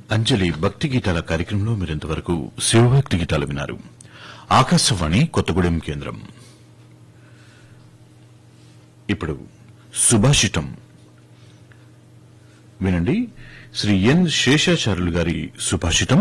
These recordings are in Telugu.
అంజలి భక్తి గీతాల కార్యక్రమంలో మీరింతవరకు శివభక్తి గీతాలు విన్నారు ఆకాశవాణి కొత్తగూడెం కేంద్రం ఇప్పుడు సుభాషితం వినండి శ్రీ ఎన్ శేషాచార్యులు గారి సుభాషితం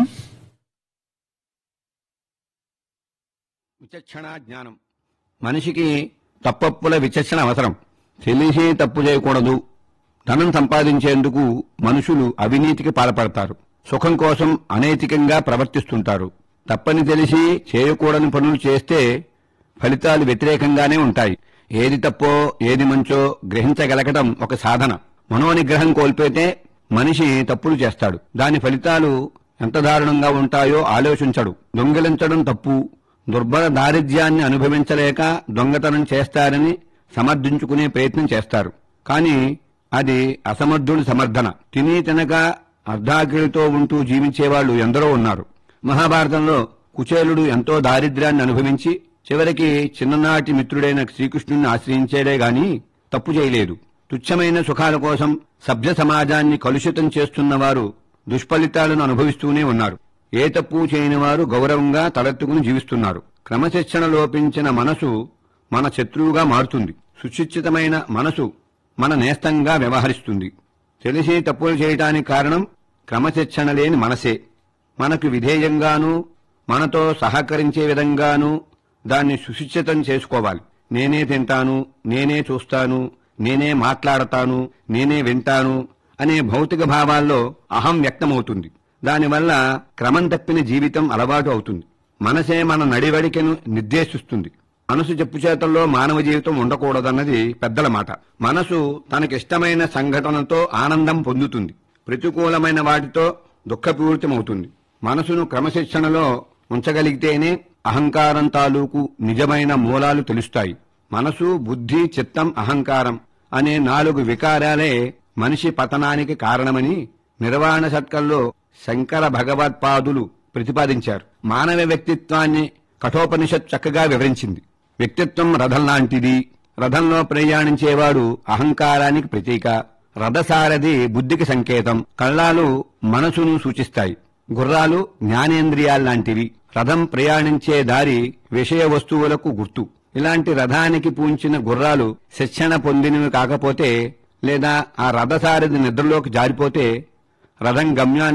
విచక్షణ జ్ఞానం మనిషికి తప్పప్పుల విచక్షణ అవసరం తెలిసి తప్పు చేయకూడదు ధనం సంపాదించేందుకు మనుషులు అవినీతికి పాల్పడతారు సుఖం కోసం అనైతికంగా ప్రవర్తిస్తుంటారు తప్పని తెలిసి చేయకూడని పనులు చేస్తే ఫలితాలు వ్యతిరేకంగానే ఉంటాయి ఏది తప్పో ఏది మంచో గ్రహించగలగటం ఒక సాధన మనోనిగ్రహం కోల్పోతే మనిషి తప్పులు చేస్తాడు దాని ఫలితాలు ఎంత దారుణంగా ఉంటాయో ఆలోచించడు దొంగిలించడం తప్పు దుర్భర దారిద్ర్యాన్ని అనుభవించలేక దొంగతనం చేస్తారని సమర్థించుకునే ప్రయత్నం చేస్తారు కానీ అది అసమర్థుడి సమర్థన తిని తినక అర్ధాకిడితో ఉంటూ జీవించేవాళ్లు ఎందరో ఉన్నారు మహాభారతంలో కుచేలుడు ఎంతో దారిద్ర్యాన్ని అనుభవించి చివరికి చిన్ననాటి మిత్రుడైన శ్రీకృష్ణుని ఆశ్రయించాడే గాని తప్పు చేయలేదు తుచ్చమైన సుఖాల కోసం సభ్య సమాజాన్ని కలుషితం చేస్తున్న వారు దుష్ఫలితాలను అనుభవిస్తూనే ఉన్నారు ఏ తప్పు చేయని వారు గౌరవంగా తలెత్తుకుని జీవిస్తున్నారు క్రమశిక్షణ లోపించిన మనసు మన శత్రువుగా మారుతుంది సుశిక్షితమైన మనసు మన నేస్తంగా వ్యవహరిస్తుంది తెలిసి తప్పులు చేయటానికి కారణం క్రమశిక్షణ లేని మనసే మనకు విధేయంగానూ మనతో సహకరించే విధంగానూ దాన్ని సుశిక్షితం చేసుకోవాలి నేనే తింటాను నేనే చూస్తాను నేనే మాట్లాడతాను నేనే వింటాను అనే భౌతిక భావాల్లో అహం వ్యక్తమవుతుంది దానివల్ల క్రమం తప్పిన జీవితం అలవాటు అవుతుంది మనసే మన నడివడికను నిర్దేశిస్తుంది మనసు చెప్పుచేతల్లో మానవ జీవితం ఉండకూడదన్నది పెద్దల మాట మనసు తనకిష్టమైన సంఘటనతో ఆనందం పొందుతుంది ప్రతికూలమైన వాటితో దుఃఖపూరితమవుతుంది మనసును క్రమశిక్షణలో ఉంచగలిగితేనే అహంకారం తాలూకు నిజమైన మూలాలు తెలుస్తాయి మనసు బుద్ధి చిత్తం అహంకారం అనే నాలుగు వికారాలే మనిషి పతనానికి కారణమని నిర్వాణ షట్కంలో శంకర భగవత్పాదులు ప్రతిపాదించారు మానవ వ్యక్తిత్వాన్ని కఠోపనిషత్ చక్కగా వివరించింది వ్యక్తిత్వం రథం లాంటిది రథంలో ప్రయాణించేవాడు అహంకారానికి ప్రతీక రథసారథి బుద్ధికి సంకేతం కళ్ళాలు మనసును సూచిస్తాయి గుర్రాలు జ్ఞానేంద్రియాల్లాంటివి రథం ప్రయాణించే దారి విషయ వస్తువులకు గుర్తు ఇలాంటి రథానికి పూంచిన గుర్రాలు శిక్షణ పొందినవి కాకపోతే లేదా ఆ రథసారథి నిద్రలోకి జారిపోతే రథం గమ్యాన్ని